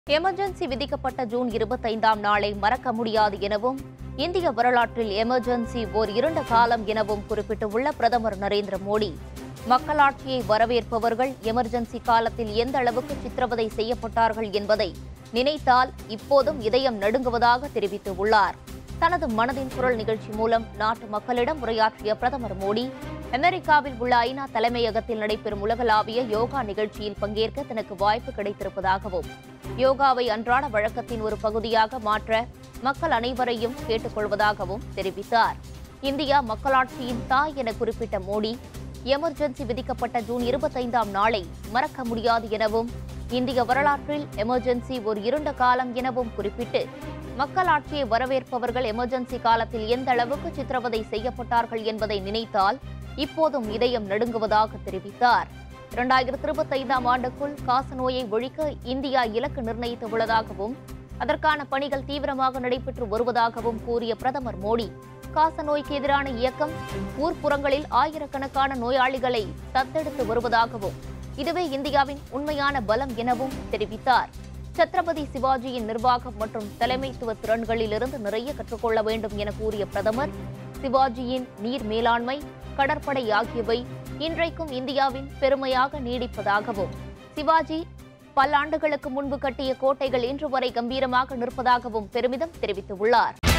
emergency விதிக்கப்பட்ட June இருபத்தைந்தாம் நாளை மறக்க முடியாது எனவும் இந்திய வரலாற்றில் எமர்ஜென்சி ஓர் இருண்ட காலம் எனவும் குறிப்பிட்டுள்ள பிரதமர் நரேந்திர மோடி மக்களாட்சியை வரவேற்பவர்கள் எமர்ஜென்சி காலத்தில் எந்த அளவுக்கு சித்திரவதை செய்யப்பட்டார்கள் என்பதை நினைத்தால் இப்போதும் இதயம் நடுங்குவதாக தெரிவித்துள்ளார் தனது மனதின் குரல் நிகழ்ச்சி மூலம் நாட்டு மக்களிடம் உரையாற்றிய பிரதமர் மோடி அமெரிக்காவில் உள்ள ஐநா தலைமையகத்தில் நடைபெறும் உலகளாவிய யோகா நிகழ்ச்சியில் பங்கேற்க தனக்கு வாய்ப்பு கிடைத்திருப்பதாகவும் யோகாவை அன்றாட வழக்கத்தின் ஒரு பகுதியாக மாற்ற மக்கள் அனைவரையும் கேட்டுக்கொள்வதாகவும் தெரிவித்தார் இந்தியா மக்களாட்சியின் தாய் என குறிப்பிட்ட மோடி எமர்ஜென்சி விதிக்கப்பட்ட ஜூன் இருபத்தைந்தாம் நாளை மறக்க முடியாது எனவும் இந்திய வரலாற்றில் எமர்ஜென்சி ஒரு இருண்ட காலம் எனவும் குறிப்பிட்டு மக்களாட்சியை வரவேற்பவர்கள் எமர்ஜென்சி காலத்தில் எந்த அளவுக்கு சித்திரவதை செய்யப்பட்டார்கள் என்பதை நினைத்தால் இப்போதும் இதயம் நடுங்குவதாக தெரிவித்தார் இரண்டாயிரத்தி இருபத்தைந்தாம் ஆண்டுக்குள் காசநோயை ஒழிக்க இந்தியா இலக்கு நிர்ணயித்துள்ளதாகவும் அதற்கான பணிகள் தீவிரமாக நடைபெற்று வருவதாகவும் கூறிய பிரதமர் மோடி காசநோய்க்கு எதிரான இயக்கம் ஊர்ப்புறங்களில் ஆயிரக்கணக்கான நோயாளிகளை தத்தெடுத்து வருவதாகவும் இதுவே இந்தியாவின் உண்மையான பலம் எனவும் தெரிவித்தார் சத்ரபதி சிவாஜியின் நிர்வாகம் மற்றும் தலைமைத்துவ திறன்களிலிருந்து நிறைய கற்றுக்கொள்ள வேண்டும் என கூறிய பிரதமர் சிவாஜியின் நீர் மேலாண்மை கடற்படை ஆகியவை இன்றைக்கும் இந்தியாவின் பெருமையாக நீடிப்பதாகவும் சிவாஜி பல்லாண்டுகளுக்கு முன்பு கட்டிய கோட்டைகள் இன்று வரை கம்பீரமாக நிற்பதாகவும் பெருமிதம் தெரிவித்துள்ளார்